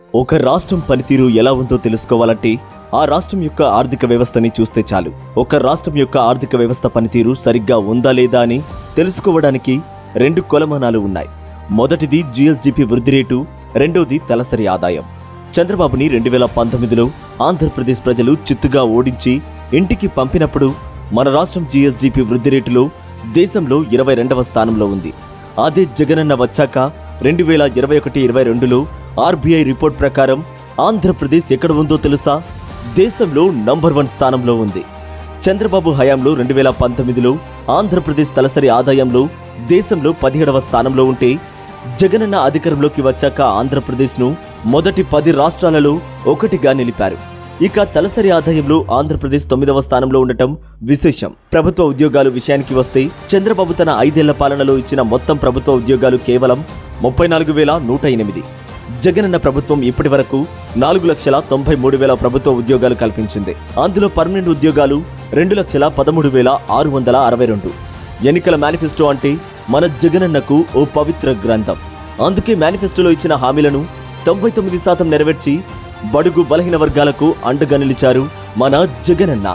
ఒక రాష్ట్రం పనితీరు ఎలా ఉందో తెలుసుకోవాలంటే ఆ రాష్ట్రం యొక్క ఆర్థిక వ్యవస్థని చూస్తే చాలు ఒక రాష్ట్రం యొక్క ఆర్థిక వ్యవస్థ పనితీరు సరిగ్గా ఉందా లేదా అని తెలుసుకోవడానికి రెండు కొలమానాలు ఉన్నాయి మొదటిది జిఎస్డిపి వృద్ధి రేటు రెండవది తలసరి ఆదాయం చంద్రబాబుని రెండు వేల పంతొమ్మిదిలో ఆంధ్రప్రదేశ్ ప్రజలు చిత్తుగా ఓడించి ఇంటికి పంపినప్పుడు మన రాష్ట్రం జిఎస్డిపి వృద్ధి రేటులో దేశంలో ఇరవై రెండవ స్థానంలో ఉంది అదే జగనన్న వచ్చాక రెండు వేల ఇరవై ఒకటి ఇరవై రెండులో ఆర్బీఐ రిపోర్ట్ ప్రకారం ఆంధ్రప్రదేశ్ ఎక్కడ ఉందో తెలుసా దేశంలో నంబర్ వన్ స్థానంలో ఉంది చంద్రబాబు హయాంలో రెండు వేల పంతొమ్మిదిలో ఆంధ్రప్రదేశ్ తలసరి ఆదాయంలో దేశంలో పదిహేడవ స్థానంలో ఉంటే జగనన్న అధికారంలోకి వచ్చాక ఆంధ్రప్రదేశ్ను మొదటి పది రాష్ట్రాలలో ఒకటిగా నిలిపారు ఇక తలసరి ఆదాయంలో ఆంధ్రప్రదేశ్ తొమ్మిదవ స్థానంలో ఉండటం విశేషం ప్రభుత్వ ఉద్యోగాలు విషయానికి వస్తే చంద్రబాబు తన ఐదేళ్ల పాలనలో ఇచ్చిన మొత్తం ప్రభుత్వ ఉద్యోగాలు కేవలం ముప్పై నాలుగు వేల నూట ఎనిమిది జగనన్న ప్రభుత్వం ఇప్పటి వరకు నాలుగు లక్షల తొంభై మూడు వేల ప్రభుత్వ ఉద్యోగాలు కల్పించింది అందులో పర్మనెంట్ ఉద్యోగాలు రెండు లక్షల పదమూడు వేల ఆరు వందల అరవై రెండు ఎన్నికల మేనిఫెస్టో అంటే మన జగనన్నకు ఓ పవిత్ర గ్రంథం అందుకే మేనిఫెస్టోలో ఇచ్చిన హామీలను తొంభై తొమ్మిది శాతం నెరవేర్చి బడుగు బలహీన వర్గాలకు అండగా నిలిచారు మన జగనన్న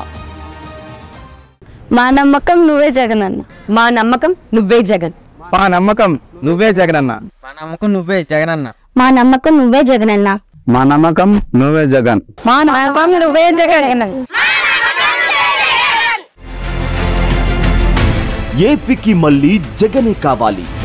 మా నమ్మకం నువ్వే జగనన్న మా నమ్మకం నువ్వే జగన్ మా నమ్మకం నువ్వే జగనన్న మా నమ్మకం నువ్వే జగనన్న మా నమ్మకం నువ్వే జగనన్న మా నమ్మకం నువ్వే జగన్ మా నమ్మకం నువ్వే జగనన్న ఏపీకి మళ్ళీ జగనే కావాలి